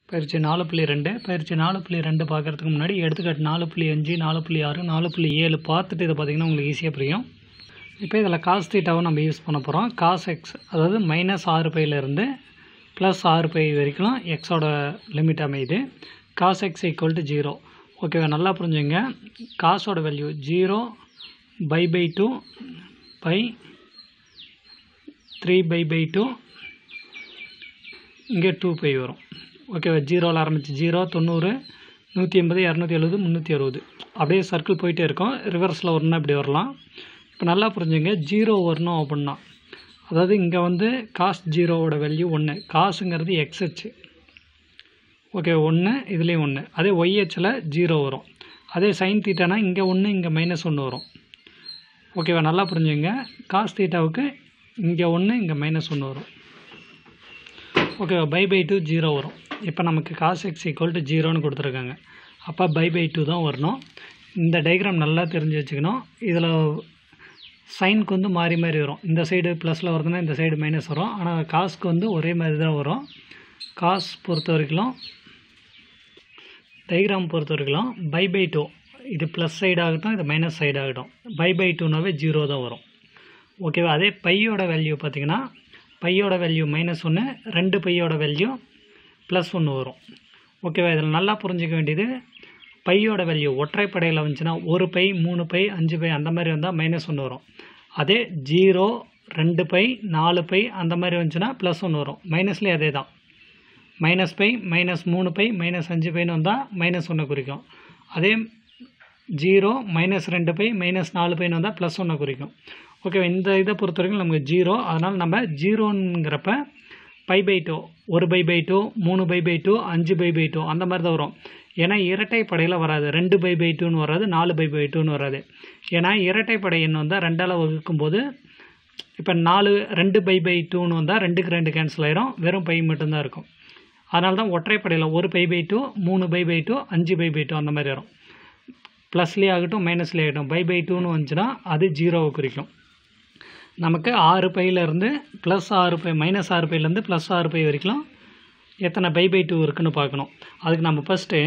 பயிற்சி நாலு புள்ளி ரெண்டு பயிற்சி நாலு புள்ளி ரெண்டு பார்க்குறதுக்கு முன்னாடி எடுத்துக்காட்டு நாலு புள்ளி அஞ்சு நாலு புள்ளி ஆறு நாலு புள்ளி ஏழு பார்த்துட்டு இதை பார்த்தீங்கன்னா உங்களுக்கு ஈஸியாக புரியும் இப்போ இதில் காஸ் தீட்டாவும் நம்ம யூஸ் பண்ண போகிறோம் காஸ் எக்ஸ் அதாவது மைனஸ் ஆறு பையிலேருந்து ப்ளஸ் ஆறு பை வரைக்கும் எக்ஸோட லிமிட் அமையுது cos x equal to zero ஓகேவா நல்லா புரிஞ்சுங்க காசோட value zero pi by two pi three pi by two இங்கே டூ பை வரும் ஓகேவா ஜீரோவில் ஆரம்பிச்சு ஜீரோ தொண்ணூறு நூற்றி எண்பது இரநூத்தி எழுபது முந்நூற்றி அறுபது அப்படியே சர்க்கிள் போயிட்டே இருக்கும் ரிவர்ஸில் வரணும்னா இப்படி வரலாம் இப்போ நல்லா புரிஞ்சுங்க ஜீரோ வரணும் அப்படின்னா அதாவது இங்கே வந்து காஸ் ஜீரோவோட வேல்யூ ஒன்று காசுங்கிறது எக்ஸ்ஹெச் ஓகே ஒன்று இதுலேயும் ஒன்று அதே ஒய்ஹெச்சில் ஜீரோ வரும் அதே சைன் தீட்டானா இங்கே ஒன்று இங்கே மைனஸ் ஒன்று வரும் ஓகேவா நல்லா புரிஞ்சுங்க காஸ் தீட்டாவுக்கு இங்கே ஒன்று இங்கே மைனஸ் ஒன்று வரும் ஓகேவா பை பை டூ ஜீரோ வரும் இப்போ நமக்கு காஸ் எக்ஸ் ஈக்குவல் டு ஜீரோன்னு கொடுத்துருக்காங்க அப்போ பை பை டூ தான் வரணும் இந்த டயக்ராம் நல்லா தெரிஞ்சு வச்சுக்கணும் இதில் சைனுக்கு வந்து மாறி மாறி வரும் இந்த சைடு ப்ளஸில் வருதுன்னா இந்த சைடு மைனஸ் வரும் ஆனால் காசுக்கு வந்து ஒரே மாதிரி தான் வரும் காசு பொறுத்த வரைக்கும் டயக்ராம் பொறுத்த வரைக்கும் பை பை டூ இது ப்ளஸ் சைடு ஆகட்டும் இது மைனஸ் சைடு ஆகட்டும் பை பை டூனாவே ஜீரோ தான் வரும் ஓகேவா அதே பையோட வேல்யூ பார்த்தீங்கன்னா பையோட வேல்யூ மைனஸ் ஒன்று ரெண்டு பையோட வேல்யூ ப்ளஸ் ஒன்று வரும் ஓகேவா இதில் நல்லா புரிஞ்சிக்க வேண்டியது பையோட வேல்யூ ஒற்றைப்படையில் வந்துச்சுன்னா ஒரு பை மூணு பை அஞ்சு பை அந்த மாதிரி வந்தால் மைனஸ் ஒன்று வரும் அதே ஜீரோ ரெண்டு பை நாலு பை அந்த மாதிரி வந்துச்சுன்னா ப்ளஸ் ஒன்று வரும் மைனஸ்லேயே அதே தான் மைனஸ் பை மைனஸ் மூணு பை மைனஸ் அஞ்சு பைன்னு வந்தால் மைனஸ் ஒன்று குறிக்கும் அதே ஜீரோ மைனஸ் ரெண்டு பை மைனஸ் நாலு பைன்னு வந்தால் ப்ளஸ் ஒன்று குறிக்கும் ஓகே இந்த இதை பொறுத்த வரைக்கும் நமக்கு ஜீரோ அதனால் நம்ம ஜீரோங்கிறப்ப பை பை டூ ஒரு பை பை டூ மூணு பை பை டூ அஞ்சு பை பை டூ அந்த மாதிரி தான் வரும் ஏன்னா இரட்டை படையில் வராது ரெண்டு பை பை டூன்னு வராது நாலு பை பை டூன்னு வராது ஏன்னா இரட்டை படை எண் வந்தால் ரெண்டால் வகுக்கும்போது இப்போ நாலு ரெண்டு பை பை டூன்னு வந்தால் ரெண்டுக்கு ரெண்டு கேன்சல் ஆயிரும் வெறும் பை மட்டும்தான் இருக்கும் அதனால தான் ஒற்றைப்படையில் ஒரு பை பை டூ மூணு பை பை டூ அஞ்சு பை பை டூ அந்த மாதிரி வரும் ப்ளஸ்லேயே ஆகட்டும் மைனஸ்லேயே ஆகட்டும் பை பை டூன்னு வந்துச்சுன்னா அது ஜீரோவை குறிக்கும் நமக்கு ஆறு பையிலேருந்து ப்ளஸ் ஆறு பை மைனஸ் ஆறு பையிலேருந்து ப்ளஸ் ஆறு பை வரைக்கும் எத்தனை பை பை டூ இருக்குன்னு பார்க்கணும் அதுக்கு நம்ம first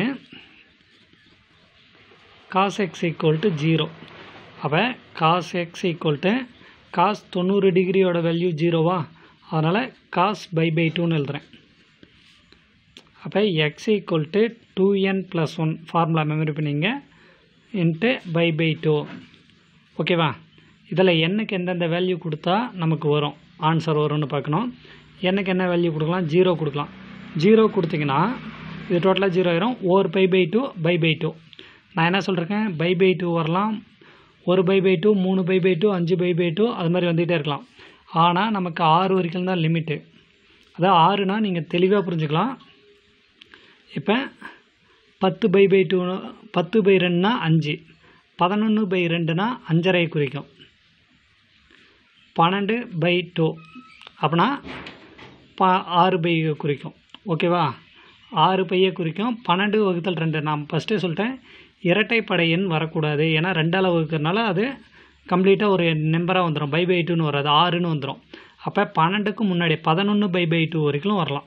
cos x equal to zero அப்போ cos x equal to cos தொண்ணூறு டிகிரியோட வேல்யூ ஜீரோவா அதனால் காஸ் பை பை டூன்னு எழுதுறேன் அப்போ x equal to two n plus one formula memory பண்ணிங்க இன்ட்டு பை பை டூ ஓகேவா இதில் என்னுக்கு எந்தெந்த வேல்யூ கொடுத்தா நமக்கு வரும் ஆன்சர் வரும்னு பார்க்கணும் என்னுக்கு என்ன வேல்யூ கொடுக்கலாம் ஜீரோ கொடுக்கலாம் ஜீரோ கொடுத்தீங்கன்னா இது டோட்டலாக ஜீரோ ஆயிரும் ஒரு pi by two pi by two நான் என்ன சொல்கிறேன் பை பை டூ வரலாம் ஒரு பை பை டூ மூணு பை பை டூ அஞ்சு பை பை டூ அது மாதிரி வந்துகிட்டே இருக்கலாம் ஆனால் நமக்கு ஆறு வரைக்கும் தான் லிமிட்டு அதான் ஆறுனா நீங்கள் தெளிவாக புரிஞ்சுக்கலாம் இப்போ பத்து பை பை டூ பத்து பை ரெண்டுனா அஞ்சு பதினொன்று பை ரெண்டுனா அஞ்சரை குறிக்கும் பன்னெண்டு பை டூ அப்படின்னா ப ஆறு பை குறிக்கும் ஓகேவா ஆறு பையை குறிக்கும் பன்னெண்டு வகுத்தல் ரெண்டு நான் ஃபஸ்ட்டே சொல்லிட்டேன் இரட்டைப்படை எண் வரக்கூடாது ஏன்னா ரெண்டால் வகுக்கிறதுனால அது கம்ப்ளீட்டாக ஒரு நம்பராக வந்துடும் பை பை டூன்னு வராது ஆறுன்னு வந்துடும் அப்போ பன்னெண்டுக்கு முன்னாடி பதினொன்று பை பை டூ வரைக்கும் வரலாம்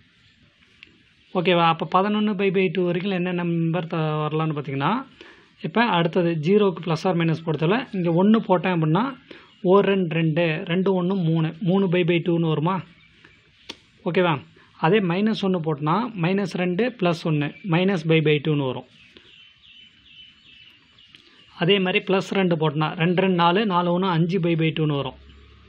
ஓகேவா அப்போ பதினொன்று பை பை டூ வரைக்கும் என்ன நம்பர் த வரலான்னு பார்த்தீங்கன்னா இப்போ அடுத்தது ஜீரோக்கு ப்ளஸ் ஆர் மைனஸ் போடுறதுல இங்கே ஒன்று போட்டேன் அப்படின்னா ஒரு ரெண்டு ரெண்டு ரெண்டு ஒன்று மூணு மூணு பை பை டூன்னு வருமா ஓகேவா அதே மைனஸ் ஒன்று போட்டோன்னா மைனஸ் ரெண்டு ப்ளஸ் ஒன்று மைனஸ் பை பை டூன்னு வரும் அதே மாதிரி ப்ளஸ் ரெண்டு போட்டோன்னா ரெண்டு ரெண்டு நாலு நாலு ஒன்று அஞ்சு பை பை டூன்னு வரும்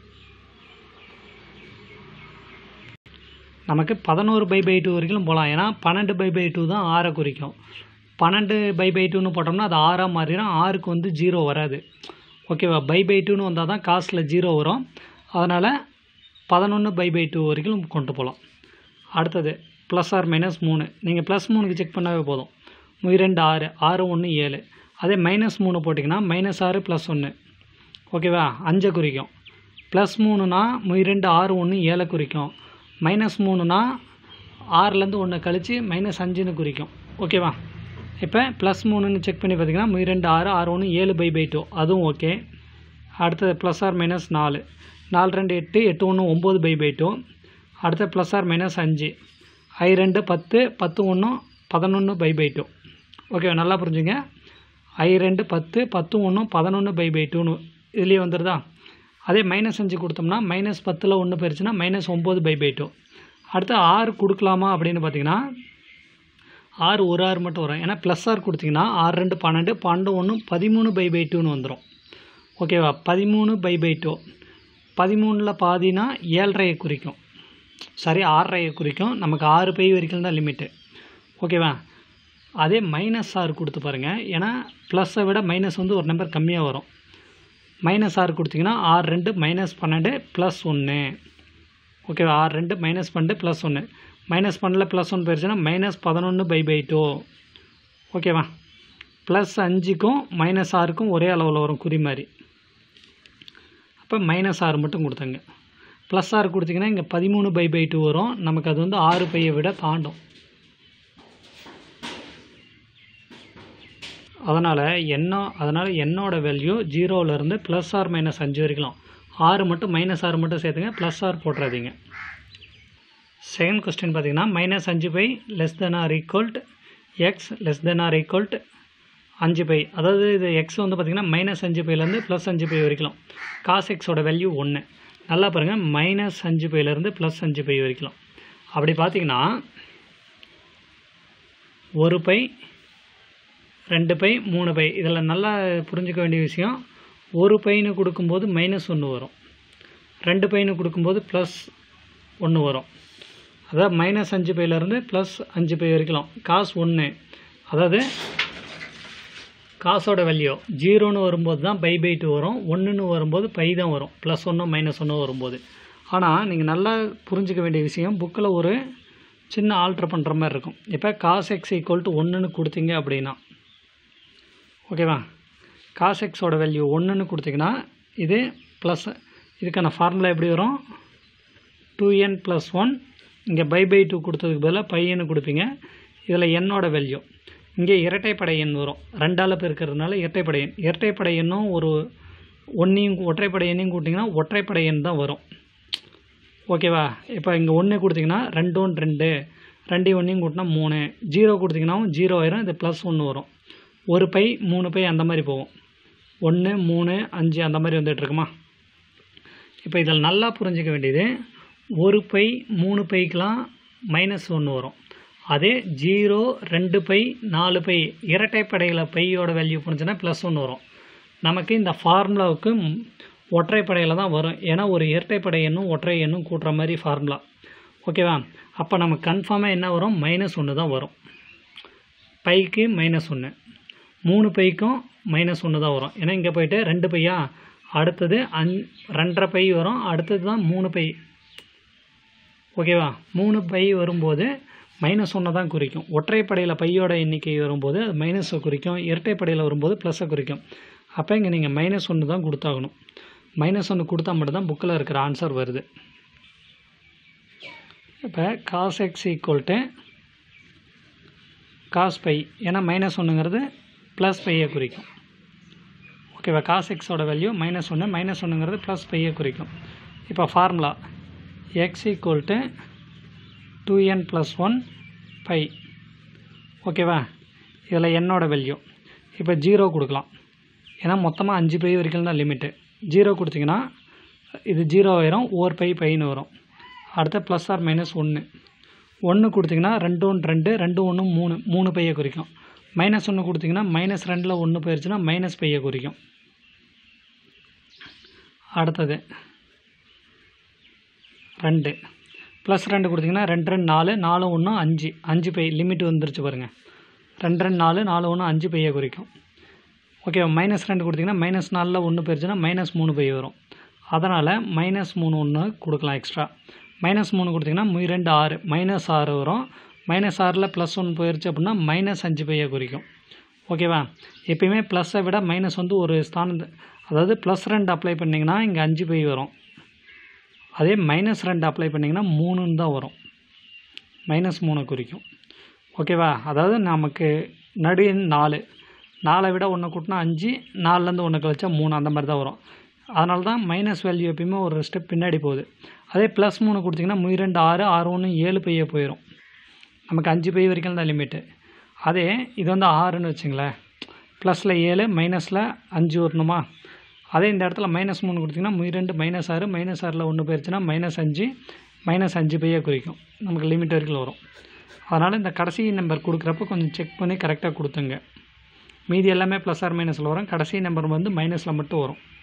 நமக்கு பதினோரு பை பை டூ வரைக்கும் போகலாம் ஏன்னா பன்னெண்டு பை பை டூ தான் ஆறை குறிக்கும் பன்னெண்டு பை பை டூன்னு போட்டோம்னா அது ஆறாக மாறிடும் ஆறுக்கு வந்து ஜீரோ வராது ஓகேவா பை பை டூன்னு வந்தால் தான் காசில் ஜீரோ வரும் அதனால் பதினொன்று பை பை டூ வரைக்கும் கொண்டு போகலாம் அடுத்தது ப்ளஸ் ஆர் மைனஸ் மூணு நீங்கள் ப்ளஸ் மூணுக்கு செக் பண்ணாவே போதும் ரெண்டு ஆறு ஆறு ஒன்று ஏழு அதே மைனஸ் மூணு போட்டிங்கன்னா மைனஸ் ஆறு ப்ளஸ் ஒன்று ஓகேவா அஞ்சை குறிக்கும் ப்ளஸ் மூணுனா ரெண்டு ஆறு ஒன்று ஏழை குறிக்கும் மைனஸ் மூணுனா ஆறுலேருந்து ஒன்று கழித்து மைனஸ் அஞ்சுன்னு குறிக்கும் ஓகேவா இப்போ ப்ளஸ் மூணுன்னு செக் பண்ணி பார்த்தீங்கன்னா ரெண்டு ஆறு ஆறு ஒன்று ஏழு பை பை டூ அதுவும் ஓகே அடுத்தது ப்ளஸ் ஆர் மைனஸ் நாலு நாலு ரெண்டு எட்டு எட்டு ஒன்று ஒம்பது பை பை டூ அடுத்து ப்ளஸ் ஆர் மைனஸ் அஞ்சு ஐ ரெண்டு பத்து பத்து ஒன்றும் பதினொன்று பை பை டூ ஓகே நல்லா புரிஞ்சுங்க ஐ ரெண்டு பத்து பத்து ஒன்றும் பதினொன்று பை பை டூன்னு இதுலேயே வந்துடுதா அதே மைனஸ் அஞ்சு கொடுத்தோம்னா மைனஸ் பத்தில் ஒன்று போயிருச்சுன்னா மைனஸ் ஒம்பது பை பை டூ அடுத்து ஆறு கொடுக்கலாமா அப்படின்னு பார்த்தீங்கன்னா ஆறு ஒரு ஆறு மட்டும் வரும் ஏன்னா ப்ளஸ் ஆர் கொடுத்தீங்கன்னா ஆறு ரெண்டு பன்னெண்டு பன்னெண்டு ஒன்று பதிமூணு பை பை டூன்னு வந்துடும் ஓகேவா பதிமூணு பை பை டூ பதிமூணில் பாதினா ஏழரையை குறிக்கும் சாரி ஆறரையை குறிக்கும் நமக்கு ஆறு பை வரைக்கும் தான் லிமிட்டு ஓகேவா அதே மைனஸ் ஆறு கொடுத்து பாருங்கள் ஏன்னா ப்ளஸ்ஸை விட மைனஸ் வந்து ஒரு நம்பர் கம்மியாக வரும் மைனஸ் ஆறு கொடுத்தீங்கன்னா ஆறு ரெண்டு மைனஸ் பன்னெண்டு ப்ளஸ் ஒன்று ஓகேவா ஆறு ரெண்டு மைனஸ் பன்னெண்டு ப்ளஸ் ஒன்று மைனஸ் பன்னெண்டில் ப்ளஸ் ஒன் போயிடுச்சுன்னா மைனஸ் பதினொன்று பை பை டூ ஓகேவா ப்ளஸ் அஞ்சுக்கும் மைனஸ் ஆறுக்கும் ஒரே அளவில் வரும் குறி மாதிரி அப்போ மைனஸ் ஆறு மட்டும் கொடுத்தாங்க ப்ளஸ் ஆறு கொடுத்தீங்கன்னா இங்கே பதிமூணு பை பை டூ வரும் நமக்கு அது வந்து ஆறு பையை விட தாண்டும் அதனால் என்ன அதனால் என்னோட வேல்யூ ஜீரோவிலேருந்து ப்ளஸ் ஆர் மைனஸ் அஞ்சு வரைக்கும் ஆறு மட்டும் மைனஸ் ஆறு மட்டும் சேர்த்துங்க ப்ளஸ் ஆர் போட்டுறாதீங்க செகண்ட் கொஸ்டின் பார்த்தீங்கன்னா மைனஸ் அஞ்சு pi less than or equal to x less than or equal to அஞ்சு பை அதாவது இது எக்ஸ் வந்து பார்த்திங்கன்னா மைனஸ் அஞ்சு பைலேருந்து ப்ளஸ் அஞ்சு பை வரைக்கும் காஸ் எக்ஸோட வேல்யூ ஒன்று நல்லா பாருங்கள் மைனஸ் அஞ்சு பைலேருந்து ப்ளஸ் அஞ்சு பை வரைக்கும் அப்படி பார்த்தீங்கன்னா ஒரு பை ரெண்டு பை மூணு பை இதில் நல்லா புரிஞ்சுக்க வேண்டிய விஷயம் ஒரு பைன்னு கொடுக்கும்போது மைனஸ் ஒன்று வரும் ரெண்டு பைன்னு கொடுக்கும்போது ப்ளஸ் ஒன்று வரும் அதாவது மைனஸ் அஞ்சு பையிலேருந்து ப்ளஸ் அஞ்சு பை வரைக்கும் காசு ஒன்று அதாவது காசோட வேல்யூ ஜீரோன்னு வரும்போது தான் பை பை டூ வரும் ஒன்றுன்னு வரும்போது பை தான் வரும் ப்ளஸ் ஒன்று மைனஸ் ஒன்று வரும்போது ஆனால் நீங்கள் நல்லா புரிஞ்சுக்க வேண்டிய விஷயம் புக்கில் ஒரு சின்ன ஆல்ட்ரு பண்ணுற மாதிரி இருக்கும் இப்போ காஸ் எக்ஸ் ஈக்குவல் டு ஒன்றுன்னு கொடுத்தீங்க அப்படின்னா ஓகேவா காஸ் எக்ஸோட வேல்யூ ஒன்றுன்னு கொடுத்தீங்கன்னா இது ப்ளஸ் இதுக்கான ஃபார்முலா எப்படி வரும் டூ என் ப்ளஸ் ஒன் இங்கே பை பை டூ கொடுத்ததுக்கு பதிலாக பையன்னு கொடுப்பீங்க இதில் என்னோட வேல்யூ இங்கே இரட்டைப்படை எண் வரும் ரெண்டால் பெருக்கிறதுனால இரட்டைப்படை எண் இரட்டைப்படை எண்ணும் ஒரு ஒன்றையும் ஒற்றைப்படை எண்ணையும் கூட்டிங்கன்னா ஒற்றைப்படை எண் தான் வரும் ஓகேவா இப்போ இங்கே ஒன்று கொடுத்தீங்கன்னா ரெண்டு ஒன்று ரெண்டு ரெண்டு ஒன்றையும் கூட்டினா மூணு ஜீரோ கொடுத்தீங்கன்னாவும் ஜீரோ ஆயிரும் இது ப்ளஸ் ஒன்று வரும் ஒரு பை மூணு பை அந்த மாதிரி போகும் ஒன்று மூணு அஞ்சு அந்த மாதிரி வந்துட்டுருக்குமா இப்போ இதில் நல்லா புரிஞ்சிக்க வேண்டியது ஒரு பை மூணு பைக்கெலாம் மைனஸ் ஒன்று வரும் அதே ஜீரோ ரெண்டு பை நாலு பை இரட்டைப்படையில் பையோட வேல்யூ புரிஞ்சுன்னா ப்ளஸ் ஒன்று வரும் நமக்கு இந்த ஃபார்முலாவுக்கு ஒற்றைப்படையில் தான் வரும் ஏன்னா ஒரு இரட்டைப்படை எண்ணும் ஒற்றை எண்ணும் கூட்டுற மாதிரி ஃபார்முலா ஓகேவா அப்போ நமக்கு கன்ஃபார்மாக என்ன வரும் மைனஸ் ஒன்று தான் வரும் பைக்கு மைனஸ் ஒன்று மூணு பைக்கும் மைனஸ் ஒன்று தான் வரும் ஏன்னா இங்கே போயிட்டு ரெண்டு பையா அடுத்தது அஞ் ரெண்டரை பை வரும் அடுத்தது தான் மூணு பை ஓகேவா மூணு பை வரும்போது மைனஸ் ஒன்று தான் குறிக்கும் ஒற்றைப்படையில் பையோட எண்ணிக்கை வரும்போது அது மைனஸை குறிக்கும் இரட்டைப்படையில் வரும்போது ப்ளஸ்ஸை குறிக்கும் அப்போ இங்கே நீங்கள் மைனஸ் ஒன்று தான் கொடுத்தாகணும் மைனஸ் ஒன்று கொடுத்தா மட்டும்தான் புக்கில் இருக்கிற ஆன்சர் வருது இப்போ cos x equal to cos pi ஏன்னா மைனஸ் ஒன்றுங்கிறது ப்ளஸ் பையை குறிக்கும் ஓகேவா காஸ் எக்ஸோட வேல்யூ மைனஸ் ஒன்று மைனஸ் ஒன்றுங்கிறது ப்ளஸ் பையை குறிக்கும் இப்போ formula x equal to two n plus one pi ஓகேவா இதில் என்னோட வேல்யூ இப்போ ஜீரோ கொடுக்கலாம் ஏன்னா மொத்தமாக அஞ்சு பை வரைக்கும் தான் லிமிட்டு ஜீரோ கொடுத்தீங்கன்னா இது ஜீரோ ஆயிரும் ஓர் பை பைன்னு வரும் அடுத்து ப்ளஸ் ஆர் மைனஸ் ஒன்று ஒன்று கொடுத்தீங்கன்னா ரெண்டு ஒன்று ரெண்டு ரெண்டு ஒன்று மூணு மூணு பையை குறிக்கும் மைனஸ் ஒன்று கொடுத்தீங்கன்னா மைனஸ் ரெண்டில் ஒன்று போயிடுச்சுன்னா மைனஸ் பையை குறிக்கும் அடுத்தது ரெண்டு ப்ளஸ் ரெண்டு கொடுத்தீங்கன்னா ரெண்டு ரெண்டு நாலு நாலு ஒன்று அஞ்சு அஞ்சு பை லிமிட் வந்துருச்சு பாருங்கள் ரெண்டு ரெண்டு நாலு நாலு ஒன்று அஞ்சு பையை குறிக்கும் ஓகே மைனஸ் ரெண்டு கொடுத்தீங்கன்னா மைனஸ் நாலில் ஒன்று போயிடுச்சுன்னா மைனஸ் மூணு பை வரும் அதனால் மைனஸ் மூணு ஒன்று கொடுக்கலாம் எக்ஸ்ட்ரா மைனஸ் மூணு கொடுத்தீங்கன்னா மு ரெண்டு ஆறு மைனஸ் ஆறு வரும் மைனஸ் ஆறில் ப்ளஸ் ஒன் போயிடுச்சு அப்படின்னா மைனஸ் அஞ்சு பையை குறிக்கும் ஓகேவா எப்பயுமே ப்ளஸ்ஸை விட மைனஸ் வந்து ஒரு ஸ்தானத்து அதாவது ப்ளஸ் ரெண்டு அப்ளை பண்ணிங்கன்னா இங்கே அஞ்சு பை வரும் அதே மைனஸ் ரெண்டு அப்ளை பண்ணிங்கன்னா மூணுன்னு தான் வரும் மைனஸ் மூணு குறிக்கும் ஓகேவா அதாவது நமக்கு நடு எண் நாலு நாலை விட ஒன்று கூட்டினா அஞ்சு நாலுலேருந்து ஒன்று கழிச்சா மூணு அந்த மாதிரி தான் வரும் அதனால தான் மைனஸ் வேல்யூ எப்பயுமே ஒரு ஸ்டெப் பின்னாடி போகுது அதே ப்ளஸ் மூணு கொடுத்தீங்கன்னா முய் ரெண்டு ஆறு ஆறு ஒன்று ஏழு பையே போயிடும் நமக்கு அஞ்சு பை வரைக்கும் தான் லிமிட்டு அதே இது வந்து ஆறுன்னு வச்சுங்களேன் ப்ளஸில் ஏழு மைனஸில் அஞ்சு வரணுமா அதே இந்த இடத்துல மைனஸ் மூணு கொடுத்திங்கன்னா ரெண்டு மைனஸ் ஆறு மைனஸ் ஆறில் ஒன்று போயிடுச்சுன்னா மைனஸ் அஞ்சு மைனஸ் அஞ்சு பையாக குறிக்கும் நமக்கு லிமிட் வரைக்கும் வரும் அதனால் இந்த கடைசி நம்பர் கொடுக்குறப்ப கொஞ்சம் செக் பண்ணி கரெக்டாக கொடுத்துங்க மீதி எல்லாமே ப்ளஸ் ஆர் மைனஸில் வரும் கடைசி நம்பர் வந்து மைனஸில் மட்டும் வரும்